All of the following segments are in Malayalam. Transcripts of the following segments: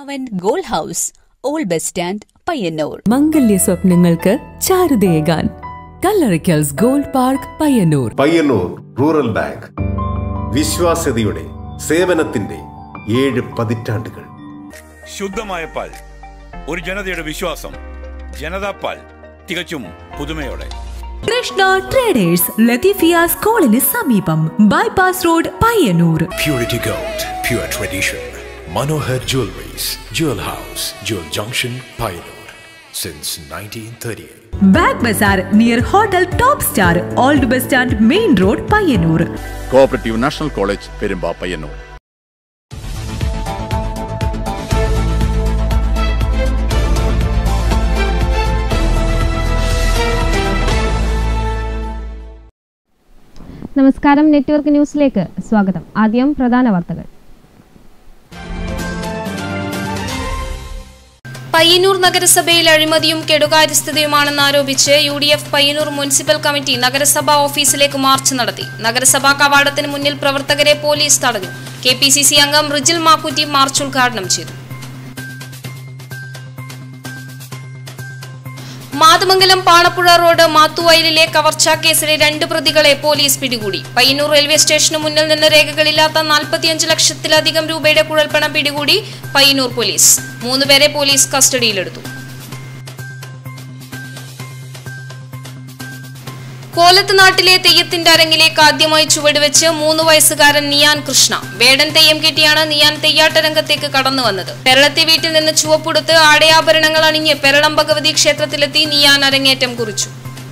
അവൻ gold house old bus stand Payyanur മംഗല്യ സ്വപ്നങ്ങൾക്ക് ചാരുതയേകാൻ Kallarikkals gold park Payyanur Payyanur rural bank വിശ്വാസ്യതയുടെ സേവനത്തിന്റെ ഏഴ് പതിറ്റാണ്ടുകൾ ശുദ്ധമായ പാൽ ഒരു ജനതയുടെ വിശ്വാസം ജനതാ പാൽ തികച്ചും പുതുമയോടെ കൃഷ്ണ ട്രേഡേഴ്സ് ലത്തീഫിയ സ്കൂളിന് സമീപം bypass road Payyanur Purity Gold, pure tradition. Manohar Jewelries, Jewel House, Jewel Junction, Pioneer. Since 1938. Bag Bazaar near hotel top star old bus stand main road Payyanur cooperative national college Perumba Payyanur നമസ്കാരം നെറ്റ്വർക്ക് ന്യൂസിലേക്ക് സ്വാഗതം ആദ്യം പ്രധാന വാർത്തകൾ പയ്യന്നൂർ നഗരസഭയിൽ അഴിമതിയും കെടുകാര്യസ്ഥതയുമാണെന്ന് ആരോപിച്ച് U D F Payyanur municipal committee നഗരസഭാ ഓഫീസിലേക്ക് മാർച്ച് നടത്തി നഗരസഭാ കവാടത്തിന് മുന്നിൽ പ്രവർത്തകരെ പോലീസ് തടഞ്ഞു കെ പി സി സി അംഗം റിജിൽ മാക്കുറ്റി മാർച്ച് ഉദ്ഘാടനം ചെയ്തു മാതമംഗലം പാണപ്പുഴ റോഡ് മാത്തുവയലിലെ കവർച്ചാ കേസിലെ രണ്ട് പ്രതികളെ പോലീസ് പിടികൂടി പയ്യന്നൂർ റെയിൽവേ സ്റ്റേഷന് മുന്നിൽ നിന്ന് രേഖകളില്ലാത്ത നാൽപ്പത്തിയഞ്ച് ലക്ഷത്തിലധികം രൂപയുടെ കുഴൽപ്പണം പിടികൂടി പയ്യന്നൂർ പോലീസ് മൂന്നുപേരെ പോലീസ് കസ്റ്റഡിയിലെടുത്തു കോലത്ത് നാട്ടിലെ തെയ്യത്തിന്റെ അരങ്ങിലേക്ക് ആദ്യമായി ചുവടുവെച്ച് മൂന്ന് വയസ്സുകാരൻ നിയാൻ കൃഷ്ണ വേടൻ തെയ്യം കെട്ടിയാണ് നിയാൻ തെയ്യാട്ട രംഗത്തേക്ക് കടന്നു വന്നത് പെരളത്തെ വീട്ടിൽ നിന്ന് ചുവപ്പുടുത്ത് ആടയാഭരണങ്ങൾ അണിഞ്ഞ് പെരളം ഭഗവതി ക്ഷേത്രത്തിലെത്തി നിയാൻ അരങ്ങേറ്റം കുറിച്ചു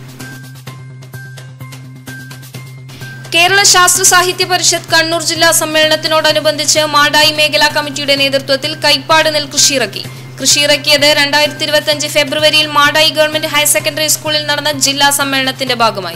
കേരള ശാസ്ത്ര സാഹിത്യ പരിഷത്ത് കണ്ണൂർ ജില്ലാ സമ്മേളനത്തിനോടനുബന്ധിച്ച് മാടായി മേഖലാ കമ്മിറ്റിയുടെ നേതൃത്വത്തിൽ കൈപ്പാട് നെൽകൃഷി ഇറക്കി കൃഷി ഇറക്കിയത് രണ്ടായിരത്തി ഇരുപത്തിയഞ്ച് ഫെബ്രുവരിയിൽ മാടായി ഗവൺമെന്റ് ഹയർ സെക്കൻഡറി സ്കൂളിൽ നടന്ന ജില്ലാ സമ്മേളനത്തിന്റെ ഭാഗമായി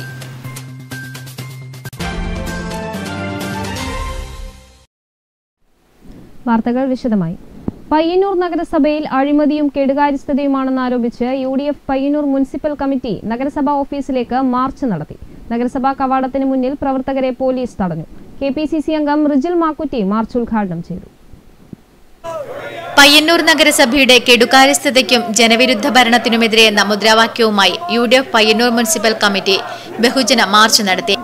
വാർത്തകൾ വിശദമായി പയ്യന്നൂർ നഗരസഭയിൽ അഴിമതിയും കെടുകാര്യസ്ഥതയുമാണെന്ന് ആരോപിച്ച് U D F Payyanur municipal committee നഗരസഭാ ഓഫീസിലേക്ക് മാർച്ച് നടത്തി നഗരസഭാ കവാടത്തിന് മുന്നിൽ പ്രവർത്തകരെ പോലീസ് തടഞ്ഞു കെ പി സി സി അംഗം റിജിൽ മാക്കുറ്റി മാർച്ച് ഉദ്ഘാടനം ചെയ്തു പയ്യന്നൂർ നഗരസഭയുടെ കെടുകാര്യസ്ഥതയ്ക്കും ജനവിരുദ്ധ ഭരണത്തിനുമെതിരെ എന്ന മുദ്രാവാക്യവുമായി U D F Payyanur municipal committee ബഹുജന മാർച്ച് നടത്തി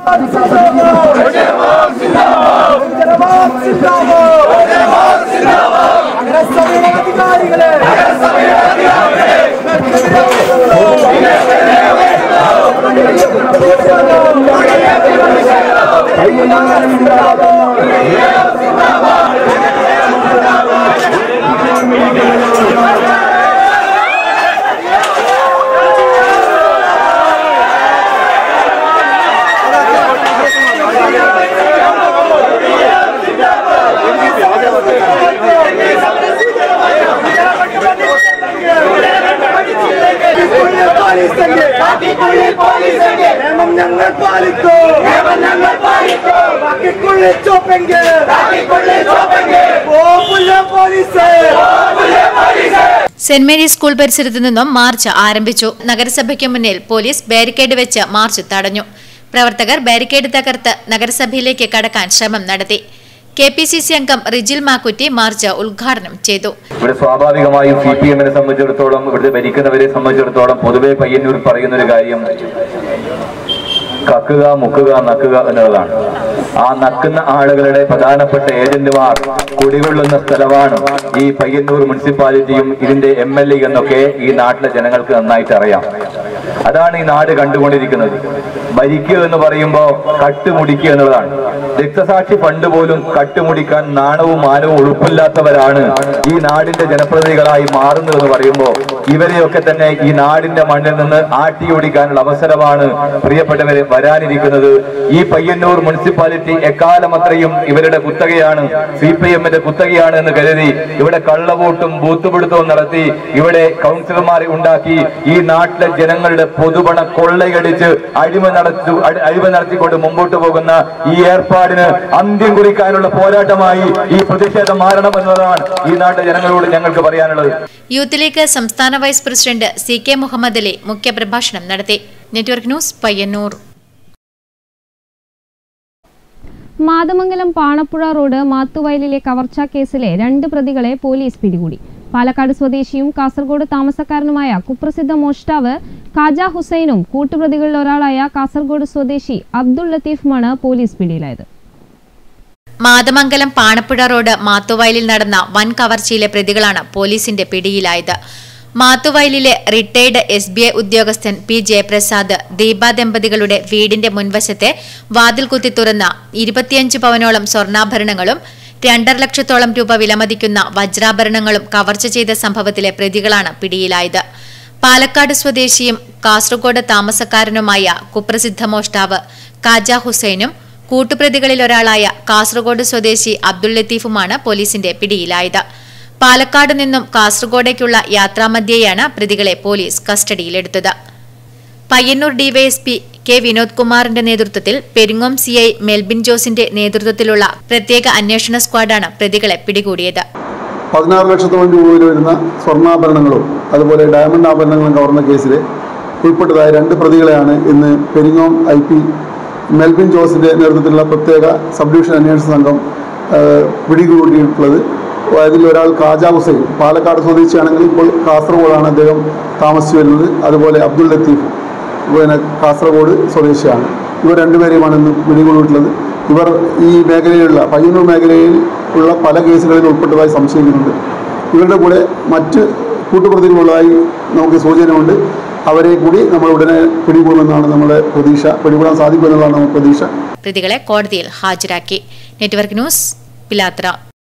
നിയമം ഞങ്ങൾ പാലിക്കൂ നിയമം ഞങ്ങൾ പാലിക്കൂ ബാക്കിക്കുള്ളിൽ ചോപ്പെങ്കിൽ ബാക്കിക്കുള്ളിൽ ചോപ്പെങ്കിൽ പോപ്പുല പോലീസ് സെന്റ് മേരീസ് സ്കൂൾ പരിസരത്തു നിന്നും മാർച്ച് ആരംഭിച്ചു നഗരസഭയ്ക്ക് മുന്നിൽ പോലീസ് ബാരിക്കേഡ് വെച്ച് മാർച്ച് തടഞ്ഞു പ്രവർത്തകർ ബാരിക്കേഡ് തകർത്ത് നഗരസഭയിലേക്ക് കടക്കാൻ ശ്രമം നടത്തി കെ പി സി സി അംഗം റിജിൽ മാക്കുറ്റി മാർച്ച് ഉദ്ഘാടനം ചെയ്തു ഇവിടെ സ്വാഭാവികമായും സി പി എമ്മിനെ സംബന്ധിച്ചിടത്തോളം ഇവിടുത്തെ ഭരിക്കുന്നവരെ സംബന്ധിച്ചിടത്തോളം പൊതുവെ പയ്യന്നൂർ പറയുന്ന ഒരു കാര്യം കക്കുക മുക്കുക നക്കുക എന്നുള്ളതാണ് ആ നക്കുന്ന ആളുകളുടെ പ്രധാനപ്പെട്ട ഏജന്റുമാർ കുടികൊള്ളുന്ന സ്ഥലമാണ് ഈ പയ്യന്നൂർ മുനിസിപ്പാലിറ്റിയും ഇതിന്റെ എം എൽ എ എന്നൊക്കെ ഈ നാട്ടിലെ ജനങ്ങൾക്ക് നന്നായിട്ട് അറിയാം അതാണ് ഈ നാട് കണ്ടുകൊണ്ടിരിക്കുന്നത് ഭരിക്കുക എന്ന് പറയുമ്പോൾ കട്ടുമുടിക്കുക എന്നുള്ളതാണ് രക്തസാക്ഷി ഫണ്ട് പോലും കട്ടുമുടിക്കാൻ നാണവും മാനവും ഉൾപ്പില്ലാത്തവരാണ് ഈ നാടിന്റെ ജനപ്രതിനിധികളായി മാറുന്നതെന്ന് പറയുമ്പോൾ ഇവരെയൊക്കെ തന്നെ ഈ നാടിന്റെ മണ്ണിൽ നിന്ന് ആട്ടിയോടിക്കാനുള്ള അവസരമാണ് പ്രിയപ്പെട്ടവരെ വരാനിരിക്കുന്നത് ഈ പയ്യന്നൂർ മുനിസിപ്പാലിറ്റി എക്കാലം അത്രയും ഇവരുടെ കുത്തകയാണ് സി പി എമ്മിന്റെ കുത്തകയാണ് എന്ന് കരുതി ഇവിടെ കള്ളവോട്ടും ബൂത്തുപിടുത്തവും നടത്തി ഇവിടെ കൗൺസിലർമാരെ ഉണ്ടാക്കി ഈ നാട്ടിലെ ജനങ്ങളുടെ പൊതുപണ കൊള്ളയടിച്ച് അഴിമ നടത്തു അടി- അഴിമ നടത്തിക്കൊണ്ട് മുമ്പോട്ട് പോകുന്ന ഈ ഏർപ്പാടിന് അന്ത്യം കുറിക്കാനുള്ള പോരാട്ടമായി ഈ പ്രതിഷേധം മാറണം എന്നതാണ് ഈ നാട്ടിലെ ജനങ്ങളോട് ഞങ്ങൾക്ക് പറയാനുള്ളത് യൂത്ത് ലീഗ് സംസ്ഥാന vice president C K Muhammad Ali മുഖ്യപ്രഭാഷണം നടത്തി network news Payyanur Mathamangalam Panappuzha road മാത്തുവയലിലെ കവർച്ചാ കേസിലെ രണ്ട് പ്രതികളെ പോലീസ് പിടികൂടി പാലക്കാട് സ്വദേശിയും കാസർഗോഡ് താമസക്കാരനുമായ കുപ്രസിദ്ധ മോഷ്ടാവ് ഖാജ ഹുസൈനും കൂട്ടുപ്രതികളിൽ ഒരാളായ കാസർഗോഡ് സ്വദേശി അബ്ദുൾ ലത്തീഫുമാണ് പോലീസ് പിടിയിലായത് മാതമംഗലം പാണപ്പുഴ റോഡ് മാത്തുവയലിൽ നടന്ന വൻ കവർച്ചയിലെ പ്രതികളാണ് പോലീസിന്റെ പിടിയിലായത് മാത്തുവയലിലെ റിട്ടയർഡ് എസ് ബി ഐ ഉദ്യോഗസ്ഥൻ പി ജയപ്രസാദ് ദീപ ദമ്പതികളുടെ വീടിന്റെ മുൻവശത്തെ വാതിൽ കുത്തി തുറന്ന ഇരുപത്തിയഞ്ച് പവനോളം സ്വർണ്ണാഭരണങ്ങളും രണ്ടര ലക്ഷത്തോളം രൂപ വിലമതിക്കുന്ന വജ്രാഭരണങ്ങളും കവർച്ച ചെയ്ത സംഭവത്തിലെ പ്രതികളാണ് പിടിയിലായത് പാലക്കാട് സ്വദേശിയും കാസർഗോഡ് താമസക്കാരനുമായ കുപ്രസിദ്ധ മോഷ്ടാവ് കാജ ഹുസൈനും കൂട്ടുപ്രതികളിൽ ഒരാളായ കാസർഗോഡ് സ്വദേശി അബ്ദുൾ ലത്തീഫുമാണ് പോലീസിന്റെ പിടിയിലായത് പാലക്കാട് നിന്നും കാസർഗോഡേക്കുള്ള യാത്രാമധ്യേയാണ് പ്രതികളെ പോലീസ് കസ്റ്റഡിയിലെടുത്തത് പയ്യന്നൂർ ഡിവൈഎസ്പി കെ വിനോദ് കുമാറിന്റെ നേതൃത്വത്തിൽ പെരിങ്ങോം സിഐ മെൽബിൻ ജോസിന്റെ നേതൃത്വത്തിലുള്ള പ്രത്യേക അന്വേഷണ സ്ക്വാഡാണ് പ്രതികളെ പിടികൂടിയത് പതിനാറ് ലക്ഷത്തോളം രൂപ വില വരുന്ന സ്വർണ്ണാഭരണങ്ങളും അതുപോലെ ഡയമണ്ട് ആഭരണങ്ങളും കവർന്ന കേസിൽ ഉൾപ്പെട്ടതായ രണ്ട് പ്രതികളെയാണ് ഇന്ന് പെരിങ്ങോം ഐ പി മെൽബിൻ ജോസിന്റെ നേതൃത്വത്തിലുള്ള പ്രത്യേക സബ് ഡിവിഷൻ അന്വേഷണ സംഘം ആ, പിടികൂടിയിട്ടുള്ളത് അതിൽ ഒരാൾ കാജ ഹുസൈൻ പാലക്കാട് സ്വദേശിയാണെങ്കിൽ ഇപ്പോൾ കാസർഗോഡാണ് അദ്ദേഹം താമസിച്ചു വരുന്നത് അതുപോലെ അബ്ദുൾ ലത്തീഫ് പിന്നെ കാസർഗോഡ് സ്വദേശിയാണ് ഇവർ രണ്ടുപേരെയുമാണ് ഇന്ന് പിടികൂടിയിട്ടുള്ളത് ഇവർ ഈ മേഖലയിലുള്ള പയ്യന്നൂർ മേഖലയിൽ ഉള്ള പല കേസുകളിൽ ഉൾപ്പെട്ടതായി സംശയിക്കുന്നുണ്ട് ഇവരുടെ കൂടെ മറ്റ് കൂട്ടുപ്രതികളുള്ളതായി നമുക്ക് സൂചനയുണ്ട് അവരെ കൂടി നമ്മൾ ഉടനെ പിടികൂടുമെന്നാണ് നമ്മുടെ പ്രതീക്ഷ പിടികൂടാൻ സാധിക്കുമെന്നുള്ളതാണ് നമ്മുടെ പ്രതീക്ഷ പ്രതികളെ കോടതിയിൽ ഹാജരാക്കി നെറ്റ്വർക്ക് ന്യൂസ് പിലാത്ര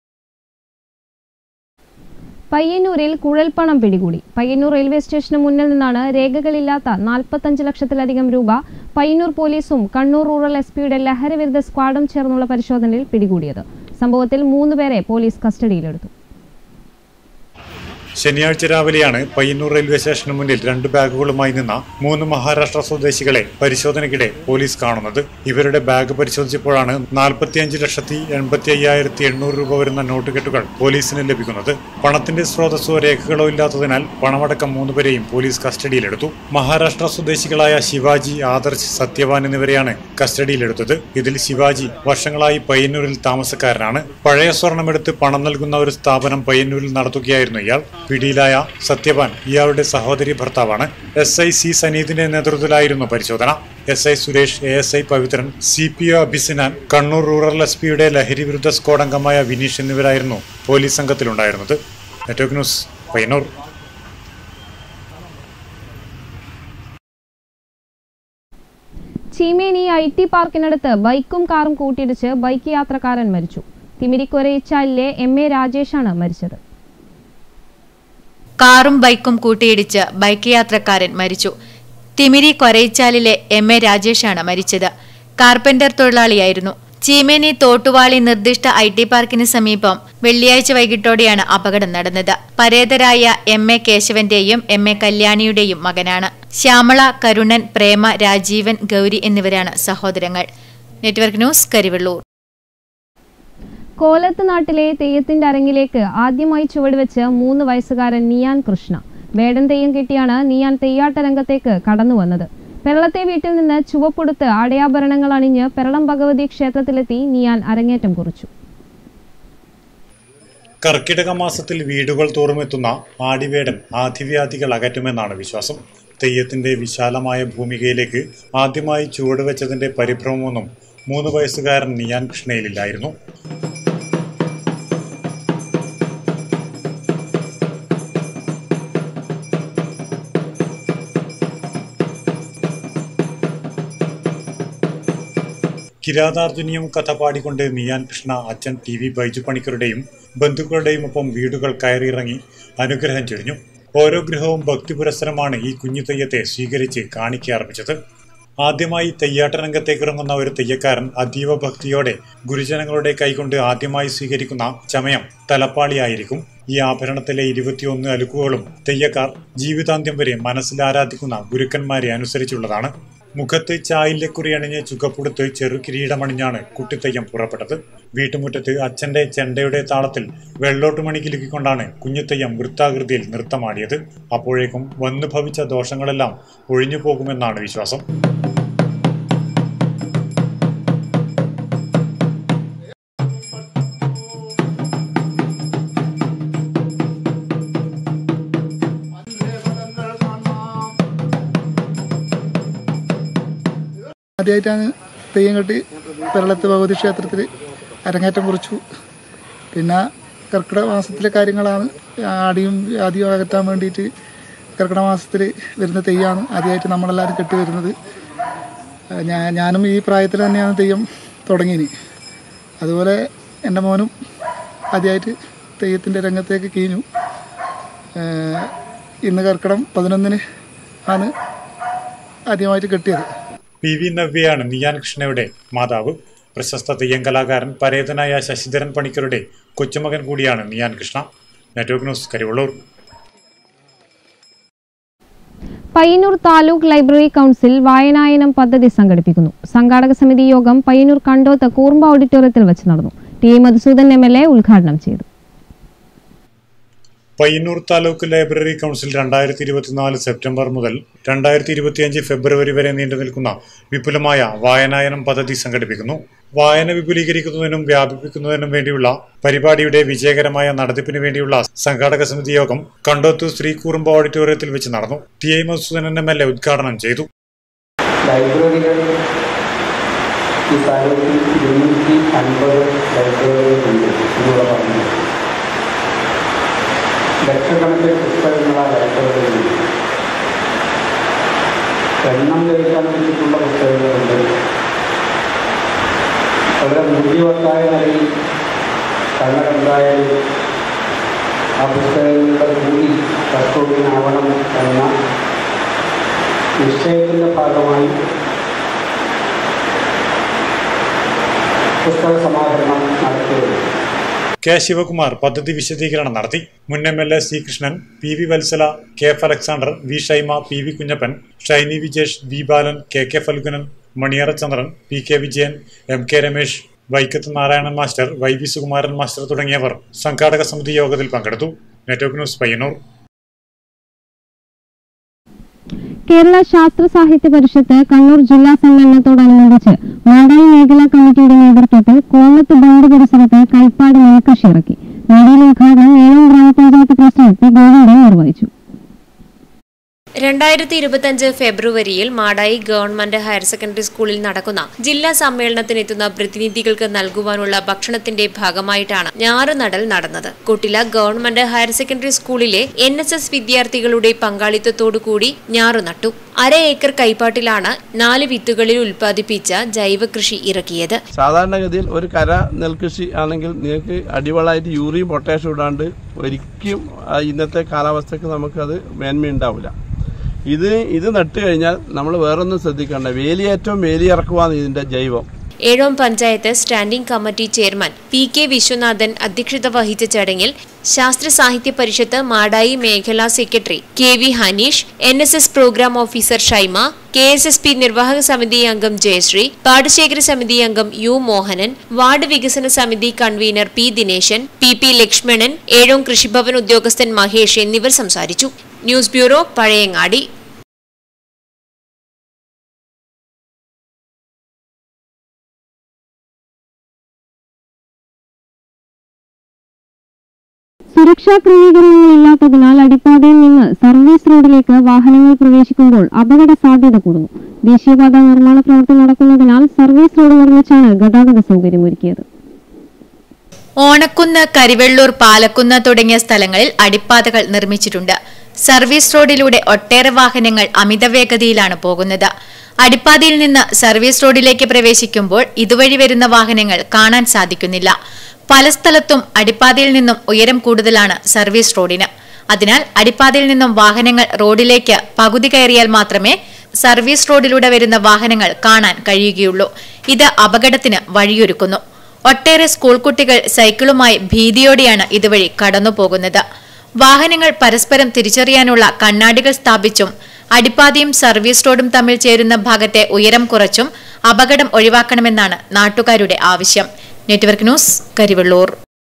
പയ്യന്നൂരിൽ കുഴൽപ്പണം പിടികൂടി പയ്യന്നൂർ റെയിൽവേ സ്റ്റേഷന് മുന്നിൽ നിന്നാണ് രേഖകളില്ലാത്ത നാൽപ്പത്തഞ്ച് ലക്ഷത്തിലധികം രൂപ പയ്യന്നൂർ പോലീസും കണ്ണൂർ റൂറൽ എസ് പിയുടെ ലഹരവിരുദ്ധ സ്ക്വാഡും ചേർന്നുള്ള പരിശോധനയിൽ പിടികൂടിയത് സംഭവത്തിൽ മൂന്നുപേരെ പോലീസ് കസ്റ്റഡിയിലെടുത്തു ശനിയാഴ്ച രാവിലെയാണ് പയ്യന്നൂർ റെയിൽവേ സ്റ്റേഷന് മുന്നിൽ രണ്ട് ബാഗുകളുമായി നിന്ന മൂന്ന് മഹാരാഷ്ട്ര സ്വദേശികളെ പരിശോധനയ്ക്കിടെ പോലീസ് കാണുന്നത് ഇവരുടെ ബാഗ് പരിശോധിച്ചപ്പോഴാണ് നാൽപ്പത്തിയഞ്ച് ലക്ഷത്തി എൺപത്തി അയ്യായിരത്തി എണ്ണൂറ് രൂപ വരുന്ന നോട്ടുകെട്ടുകൾ പോലീസിന് ലഭിക്കുന്നത് പണത്തിന്റെ സ്രോതസ്സോ രേഖകളോ ഇല്ലാത്തതിനാൽ പണമടക്കം മൂന്നുപേരെയും പോലീസ് കസ്റ്റഡിയിലെടുത്തു മഹാരാഷ്ട്ര സ്വദേശികളായ ശിവാജി ആദർശ് സത്യവാൻ എന്നിവരെയാണ് കസ്റ്റഡിയിലെടുത്തത് ഇതിൽ ശിവാജി വർഷങ്ങളായി പയ്യന്നൂരിൽ താമസക്കാരനാണ് പഴയ സ്വർണമെടുത്ത് പണം നൽകുന്ന ഒരു സ്ഥാപനം പയ്യന്നൂരിൽ നടത്തുകയായിരുന്നു ഇയാൾ പിടിയിലായ സത്യവാൻ ഇയാളുടെ സഹോദരി ഭർത്താവാണ് എസ് ഐ സി സനീതിന്റെ നേതൃത്വത്തിലായിരുന്നു പരിശോധന S I Suresh A S I Pavithran C P O Abhisinan Kannur rural S പിയുടെ ലഹരി വിരുദ്ധ സ്ക്വാഡ് അംഗമായ വിനീഷ് എന്നിവരായിരുന്നു പോലീസ് സംഘത്തിലുണ്ടായിരുന്നത് network news Payyanur Cheemeni I T പാർക്കിനടുത്ത് ബൈക്കും കാറും കൂട്ടിയിടിച്ച് ബൈക്ക് യാത്രക്കാരൻ മരിച്ചു തിമിരിക്കൊരയിച്ചാലിലെ എം എ രാജേഷാണ് മരിച്ചത് കാറും ബൈക്കും കൂട്ടിയിടിച്ച് ബൈക്ക് യാത്രക്കാരൻ മരിച്ചു തിമിരി കൊരയിച്ചാലിലെ എം എ രാജേഷാണ് മരിച്ചത് കാർപ്പന്റർ തൊഴിലാളിയായിരുന്നു ചീമേനി തോട്ടുവാളി നിർദ്ദിഷ്ട ഐ ടി പാർക്കിന് സമീപം വെള്ളിയാഴ്ച വൈകിട്ടോടെയാണ് അപകടം നടന്നത് പരേതരായ എം എ കേശവന്റെയും എം എ കല്യാണിയുടെയും മകനാണ് ശ്യാമള കരുണൻ പ്രേമ രാജീവൻ ഗൗരി എന്നിവരാണ് സഹോദരങ്ങൾ നെറ്റ്വർക്ക് ന്യൂസ് കരിവെള്ളൂർ കോലത്ത് നാട്ടിലെ തെയ്യത്തിന്റെ അരങ്ങിലേക്ക് ആദ്യമായി ചുവടുവെച്ച് മൂന്ന് വയസ്സുകാരൻ നിയാൻ കൃഷ്ണ വേടൻ തെയ്യം കെട്ടിയാണ് നിയാൻ തെയ്യാട്ട രംഗത്തേക്ക് കടന്നു വന്നത് പെരളത്തെ വീട്ടിൽ നിന്ന് ചുവപ്പുടുത്ത് ആടയാഭരണങ്ങൾ അണിഞ്ഞ് പെരളം ഭഗവതി ക്ഷേത്രത്തിലെത്തി നിയാൻ അരങ്ങേറ്റം കുറിച്ചു കർക്കിടക മാസത്തിൽ വീടുകൾ തോറുമെത്തുന്ന ആടിവേടൻ ആദിവ്യാധികൾ അകറ്റുമെന്നാണ് വിശ്വാസം തെയ്യത്തിന്റെ വിശാലമായ ഭൂമികയിലേക്ക് ആദ്യമായി ചുവടുവെച്ചതിന്റെ പരിഭ്രമമൊന്നും മൂന്ന് വയസ്സുകാരൻ നിയാൻ കൃഷ്ണയിലില്ലായിരുന്നു കിരാതാർജുനിയും കഥ പാടിക്കൊണ്ട് നിയാൻ കൃഷ്ണ അച്ഛൻ ടി വി ബൈജു പണിക്കരുടെയും ബന്ധുക്കളുടെയും ഒപ്പം വീടുകൾ കയറിയിറങ്ങി അനുഗ്രഹം ചൊരിഞ്ഞു ഓരോ ഗൃഹവും ഭക്തി പുരസ്സരമാണ് ഈ കുഞ്ഞു തെയ്യത്തെ സ്വീകരിച്ച് കാണിക്ക ആരംഭിച്ചത് ആദ്യമായി തെയ്യാട്ട രംഗത്തേക്ക് ഇറങ്ങുന്ന ഒരു തെയ്യക്കാരൻ അതീവ ഭക്തിയോടെ ഗുരുജനങ്ങളുടെ കൈകൊണ്ട് ആദ്യമായി സ്വീകരിക്കുന്ന ചമയം തലപ്പാളിയായിരിക്കും ഈ ആഭരണത്തിലെ ഇരുപത്തിയൊന്ന് അലുക്കുകളും തെയ്യക്കാർ ജീവിതാന്ത്യം വരെ മനസ്സിൽ ആരാധിക്കുന്ന ഗുരുക്കന്മാരെ അനുസരിച്ചുള്ളതാണ് മുഖത്ത് ചായില്യക്കുറി അണിഞ്ഞ് ചുക്കപ്പുടുത്ത് ചെറു കിരീടമണിഞ്ഞാണ് കുട്ടിത്തെയ്യം പുറപ്പെട്ടത് വീട്ടുമുറ്റത്ത് അച്ഛന്റെ ചെണ്ടയുടെ താളത്തിൽ വെള്ളോട്ടുമണി കിലുക്കിക്കൊണ്ടാണ് കുഞ്ഞുതെയ്യം വൃത്താകൃതിയിൽ നൃത്തമാടിയത് അപ്പോഴേക്കും വന്നു ഭവിച്ച ദോഷങ്ങളെല്ലാം ഒഴിഞ്ഞു പോകുമെന്നാണ് വിശ്വാസം ആദ്യമായിട്ടാണ് തെയ്യം കെട്ടി കേരളത്തെ ഭഗവതി ക്ഷേത്രത്തിൽ അരങ്ങേറ്റം കുറിച്ചു പിന്നെ കർക്കിടക മാസത്തിലെ കാര്യങ്ങളാണ് ആടിയും ആദ്യം അകറ്റാൻ വേണ്ടിയിട്ട് കർക്കിടക മാസത്തിൽ വരുന്ന തെയ്യമാണ് ആദ്യമായിട്ട് നമ്മളെല്ലാവരും കെട്ടി വരുന്നത് ഞാൻ ഞാനും ഈ പ്രായത്തിൽ തന്നെയാണ് തെയ്യം തുടങ്ങിയത് അതുപോലെ എൻ്റെ മോനും ആദ്യമായിട്ട് തെയ്യത്തിൻ്റെ രംഗത്തേക്ക് കീഞ്ഞു ഏഹ് ഇന്ന് കർക്കിടം പതിനൊന്നിന് ആണ് ആദ്യമായിട്ട് കെട്ടിയത് പി വി നവ്യയാണ് നിയാൻ കൃഷ്ണയുടെ മാതാവ് പ്രശസ്ത തെയ്യം കലാകാരൻ പരേതനായ ശശിധരൻ പണിക്കരുടെ കൊച്ചുമകൻ കൂടിയാണ് Niyan Krishna network news Karivellur Payyanur taluk library council വായനായനം പദ്ധതി സംഘടിപ്പിക്കുന്നു സംഘാടക സമിതി യോഗം പയ്യന്നൂർ കണ്ടോത്ത് കൂർമ്പ ഓഡിറ്റോറിയത്തിൽ വെച്ച് നടന്നു T A Madhusudan M L A ഉദ്ഘാടനം ചെയ്തു പയ്യന്നൂർ താലൂക്ക് ലൈബ്രറി കൗൺസിൽ രണ്ടായിരത്തി ഇരുപത്തിനാല് സെപ്റ്റംബർ മുതൽ രണ്ടായിരത്തി ഇരുപത്തിയഞ്ച് ഫെബ്രുവരി വരെ നീണ്ടു നിൽക്കുന്ന വിപുലമായ വായനായനം പദ്ധതി സംഘടിപ്പിക്കുന്നു വായന വിപുലീകരിക്കുന്നതിനും വ്യാപിപ്പിക്കുന്നതിനും വേണ്ടിയുള്ള പരിപാടിയുടെ വിജയകരമായ നടത്തിപ്പിന് വേണ്ടിയുള്ള സംഘാടക സമിതി യോഗം കണ്ടോത്ത് ശ്രീകൂറുമ്പ ഓഡിറ്റോറിയത്തിൽ വെച്ച് നടന്നു T I Madhusudanan M L A ഉദ്ഘാടനം ചെയ്തു ലൈബ്രറികൾ ഈ താലൂക്കിൽ ഇരുന്നൂറ്റി അൻപത് ലൈബ്രറികളുണ്ട് എന്നുള്ള പറഞ്ഞു ലക്ഷക്കണക്കിന് പുസ്തകങ്ങളാ ലൈബ്രറികളുണ്ട് എണ്ണം കഴിക്കാൻ വെച്ചിട്ടുള്ള പുസ്തകങ്ങളുണ്ട് വളരെ മൂല്യവത്തായ നിലയിൽ കണ്ണുണ്ടായാലും ആ പുസ്തകങ്ങളുടെ കൂലി കസ്റ്റോഡിയനാവണം എന്ന നിശ്ചയത്തിൻ്റെ ഭാഗമായി പുസ്തക സമാഹരണം നടത്തിയത് കെ ശിവകുമാർ പദ്ധതി വിശദീകരണം നടത്തി മുൻ M L A C Krishnan P V Vatsala K F Alexander V Shyma P V Kunhappan Shyni Vijesh V Balan K K Phalgunan Maniyara Chandran P K Vijayan M K Ramesh Vaikkath Narayanan master Y V Sukumaran master തുടങ്ങിയവർ സംഘാടക സമിതി യോഗത്തിൽ പങ്കെടുത്തു നെറ്റ്വർക്ക് ന്യൂസ് പയ്യന്നൂർ കേരള ശാസ്ത്ര സാഹിത്യ പരിഷത്ത് കണ്ണൂർ ജില്ലാ സമ്മേളനത്തോടനുബന്ധിച്ച് മാടായി മേഖലാ കമ്മിറ്റിയുടെ നേതൃത്വത്തിൽ കോമത്ത് ബണ്ട് പരിസരത്ത് കൈപ്പാട് നെൽകൃഷി ഇറക്കി മേടയിലെ ഉദ്ഘാടനം ഏഴാം ഗ്രാമപഞ്ചായത്ത് പ്രസിഡന്റ് പി ഗോവിന്ദൻ നിർവഹിച്ചു രണ്ടായിരത്തി ഇരുപത്തിയഞ്ച് ഫെബ്രുവരിയിൽ മാടായി ഗവൺമെന്റ് ഹയർ സെക്കൻഡറി സ്കൂളിൽ നടക്കുന്ന ജില്ലാ സമ്മേളനത്തിനെത്തുന്ന പ്രതിനിധികൾക്ക് നൽകുവാനുള്ള ഭക്ഷണത്തിന്റെ ഭാഗമായിട്ടാണ് ഞാറുനടൽ നടന്നത് കുട്ടില ഗവൺമെന്റ് ഹയർ സെക്കൻഡറി സ്കൂളിലെ എൻ എസ് എസ് വിദ്യാർത്ഥികളുടെ പങ്കാളിത്തത്തോടുകൂടി ഞാറുനട്ടു അര ഏക്കർ കൈപ്പാട്ടിലാണ് നാല് വിത്തുകളിൽ ഉൽപ്പാദിപ്പിച്ച ജൈവ കൃഷി ഇറക്കിയത് സാധാരണഗതിയിൽ ഒരു കര നെൽകൃഷി ആണെങ്കിൽ നിങ്ങൾക്ക് അടിവളമായിട്ട് യൂറിയും പൊട്ടാഷ്യം ഇടാണ്ട് ഒരിക്കലും ആ ഇന്നത്തെ കാലാവസ്ഥക്ക് നമുക്കത് മേന്മയുണ്ടാവില്ല ഇത് ഇത് നട്ട് കഴിഞ്ഞാൽ നമ്മൾ വേറൊന്നും ശ്രദ്ധിക്കണ്ട വേലിയേറ്റവും വേലിയിറക്കുവാണ് ഇതിന്റെ ജൈവം Ezhome panchayat standing committee chairman P K Viswanathan അധ്യക്ഷത വഹിച്ച ചടങ്ങിൽ ശാസ്ത്ര സാഹിത്യ പരിഷത്ത് മാടായി മേഖലാ secretary K V Haneesh N S S programme officer Shyma K S S P നിർവാഹക സമിതി അംഗം ജയശ്രീ പാടശേഖര സമിതി അംഗം യു മോഹനൻ വാർഡ് വികസന സമിതി convener P Dineshan P P Lakshmanan Ezhome Krishibhavan ഉദ്യോഗസ്ഥൻ മഹേഷ് എന്നിവർ സംസാരിച്ചു ന്യൂസ് ബ്യൂറോ പഴയങ്ങാടി സുരക്ഷാ ക്രമീകരണങ്ങളില്ലാത്തതിനാൽ അടിപ്പാതയിൽ നിന്ന് സർവീസ് റോഡിലേക്ക് വാഹനങ്ങൾ പ്രവേശിക്കുമ്പോൾ അപകട സാധ്യത കൂടുന്നു ദേശീയപാത നിർമ്മാണ പ്രവൃത്തി നടക്കുന്നതിനാൽ സർവീസ് റോഡ് നിർമ്മിച്ചാണ് ഗതാഗത സൗകര്യമൊരുക്കിയത് ഓണക്കുന്ന് കരിവെള്ളൂർ പാലക്കുന്ന് തുടങ്ങിയ സ്ഥലങ്ങളിൽ അടിപ്പാതകൾ നിർമ്മിച്ചിട്ടുണ്ട് സർവീസ് റോഡിലൂടെ ഒട്ടേറെ വാഹനങ്ങൾ അമിതവേഗതയിലാണ് പോകുന്നത് അടിപ്പാതയിൽ നിന്ന് സർവീസ് റോഡിലേക്ക് പ്രവേശിക്കുമ്പോൾ ഇതുവഴി വരുന്ന വാഹനങ്ങൾ കാണാൻ സാധിക്കുന്നില്ല പല സ്ഥലത്തും അടിപ്പാതയിൽ നിന്നും ഉയരം കൂടുതലാണ് സർവീസ് റോഡിന് അതിനാൽ അടിപ്പാതയിൽ നിന്നും വാഹനങ്ങൾ റോഡിലേക്ക് പകുതി കയറിയാൽ മാത്രമേ സർവീസ് റോഡിലൂടെ വരുന്ന വാഹനങ്ങൾ കാണാൻ കഴിയുകയുള്ളൂ ഇത് അപകടത്തിന് വഴിയൊരുക്കുന്നു ഒട്ടേറെ സ്കൂൾ കുട്ടികൾ സൈക്കിളുമായി ഭീതിയോടെയാണ് ഇതുവഴി കടന്നുപോകുന്നത് വാഹനങ്ങൾ പരസ്പരം തിരിച്ചറിയാനുള്ള കണ്ണാടികൾ സ്ഥാപിച്ചും അടിപ്പാതയും സർവീസ് റോഡും തമ്മിൽ ചേരുന്ന ഭാഗത്തെ ഉയരം കുറച്ചും അപകടം ഒഴിവാക്കണമെന്നാണ് നാട്ടുകാരുടെ ആവശ്യം നെറ്റ്വർക്ക് ന്യൂസ് കരിവെള്ളൂർ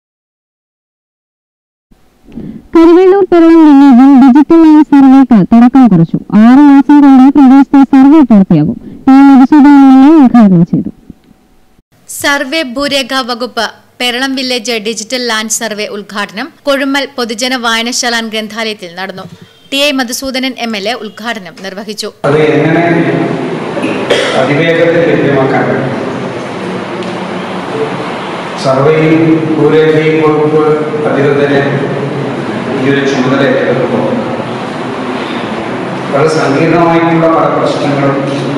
കരിവെള്ളൂർ പെരളം വില്ലേജിൽ ഡിജിറ്റൽ ലൈൻ സർവേക്ക് തുടക്കം കുറിച്ചു ആറ് മാസം കൊണ്ട് പ്രദേശത്തെ സർവേ പൂർത്തിയാകും T Madhusudan M L A ഉദ്ഘാടനം ചെയ്തു സർവേ ഭൂരേഖ വകുപ്പ് Peralam village digital land survey ഉദ്ഘാടനം കൊഴുമ്മൽ പൊതുജന വായനശാല ഗ്രന്ഥാലയത്തിൽ നടന്നു T I Madhusudanan M L A ഉദ്ഘാടനം നിർവഹിച്ചു അത് എങ്ങനെ അതിവേഗത്തിൽ ലഭ്യമാക്കാൻ കഴിയും സർവേയും ഭൂരേഖയും വകുപ്പ് അധികൃതരെ ഈ ഒരു ചുമതല ഏറ്റെടുക്കുമ്പോൾ വളരെ സങ്കീർണമായിട്ടുള്ള പല പ്രശ്നങ്ങളും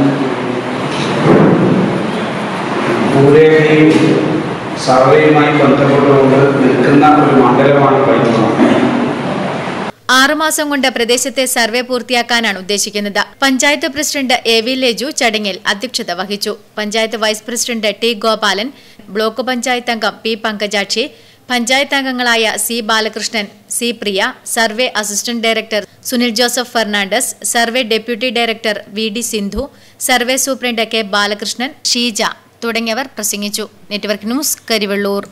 ഭൂരേഖയും സർവേയുമായി ബന്ധപ്പെട്ടുകൊണ്ട് നിൽക്കുന്ന ഒരു മണ്ഡലമാണ് പയ്യന്നൂർ ആറുമാസം കൊണ്ട് പ്രദേശത്തെ സർവേ പൂർത്തിയാക്കാനാണ് ഉദ്ദേശിക്കുന്നത് panchayat president A V Leju ചടങ്ങിൽ അധ്യക്ഷത വഹിച്ചു panchayat vice president T Gopalan block panchayat അംഗം പി പങ്കജാക്ഷി പഞ്ചായത്ത് അംഗങ്ങളായ C Balakrishnan C Priya survey assistant director Sunil Joseph Fernandez survey deputy director V D Sindhu survey superintendent K Balakrishnan Sheeja തുടങ്ങിയവർ പ്രസംഗിച്ചു നെറ്റ്വർക്ക് ന്യൂസ് കരിവള്ളൂർ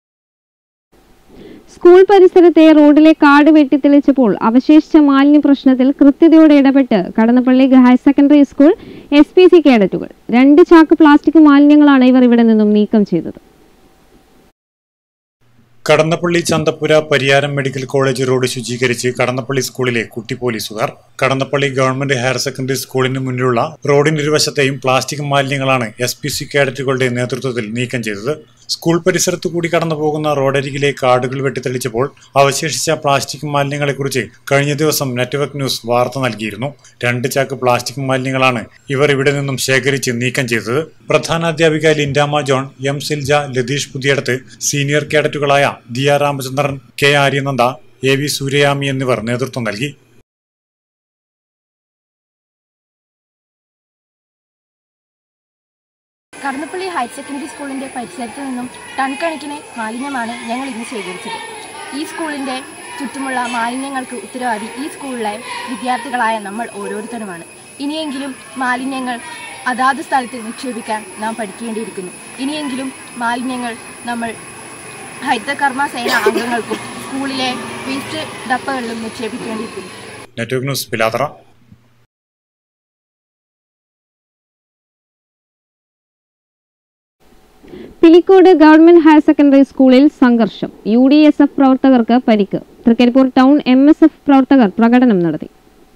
സ്കൂൾ പരിസരത്തെ റോഡിലെ കാട് വെട്ടിത്തെളിച്ചപ്പോൾ അവശേഷിച്ച മാലിന്യ പ്രശ്നത്തിൽ കൃത്യതയോടെ ഇടപെട്ട് Kadannappally higher secondary school S P C കേഡറ്റുകൾ രണ്ട് ചാക്ക് പ്ലാസ്റ്റിക് മാലിന്യങ്ങളാണ് ഇവർ ഇവിടെ നിന്നും നീക്കം ചെയ്തത് Kadannappally Chanthappura Pariyaram medical college road ശുചീകരിച്ച് കടന്നപ്പള്ളി സ്കൂളിലെ കുട്ടി പോലീസുകാർ കടന്നപ്പള്ളി ഗവൺമെന്റ് ഹയർ സെക്കൻഡറി സ്കൂളിന് മുന്നിലുള്ള റോഡിന് ഇരുവശത്തെയും പ്ലാസ്റ്റിക് മാലിന്യങ്ങളാണ് എസ് പി സി കേഡറ്റുകളുടെ നേതൃത്വത്തിൽ നീക്കം ചെയ്തത് സ്കൂൾ പരിസരത്തു കൂടി കടന്നു പോകുന്ന റോഡരികിലെ കാടുകൾ വെട്ടിത്തെളിച്ചപ്പോൾ അവശേഷിച്ച പ്ലാസ്റ്റിക് മാലിന്യങ്ങളെക്കുറിച്ച് കഴിഞ്ഞ ദിവസം നെറ്റ്വർക്ക് ന്യൂസ് വാർത്ത നൽകിയിരുന്നു രണ്ട് ചാക്ക് പ്ലാസ്റ്റിക് മാലിന്യങ്ങളാണ് ഇവർ ഇവിടെ നിന്നും ശേഖരിച്ച് നീക്കം ചെയ്തത് പ്രധാനാധ്യാപിക Lindama John M Silja Latheesh Puthiyadath senior കേഡറ്റുകളായ Diya Ramachandran K Aryananda A V Suryayami എന്നിവർ നേതൃത്വം നൽകി കടന്നപ്പള്ളി ഹയർ സെക്കൻഡറി സ്കൂളിന്റെ പരിസരത്ത് നിന്നും ടൺ കണക്കിന് മാലിന്യമാണ് ഞങ്ങൾ ഇന്ന് ശേഖരിച്ചത് ഈ സ്കൂളിന്റെ ചുറ്റുമുള്ള മാലിന്യങ്ങൾക്ക് ഉത്തരവാദി ഈ സ്കൂളിലെ വിദ്യാർത്ഥികളായ നമ്മൾ ഓരോരുത്തരുമാണ് ഇനിയെങ്കിലും മാലിന്യങ്ങൾ അതാത് സ്ഥലത്ത് നിക്ഷേപിക്കാൻ നാം പഠിക്കേണ്ടിയിരിക്കുന്നു ഇനിയെങ്കിലും മാലിന്യങ്ങൾ നമ്മൾ ഹരിതകർമ്മ സേന അംഗങ്ങൾക്കും സ്കൂളിലെ വേസ്റ്റ് ഡപ്പകളിലും നിക്ഷേപിക്കേണ്ടിയിരിക്കുന്നു network news Pilathara Pilicode government higher secondary സ്കൂളിൽ സംഘർഷം യു ഡി എസ് എഫ് പ്രവർത്തകർക്ക് പരിക്ക് Trikaripur town M S F പ്രവർത്തകർ പ്രകടനം നടത്തി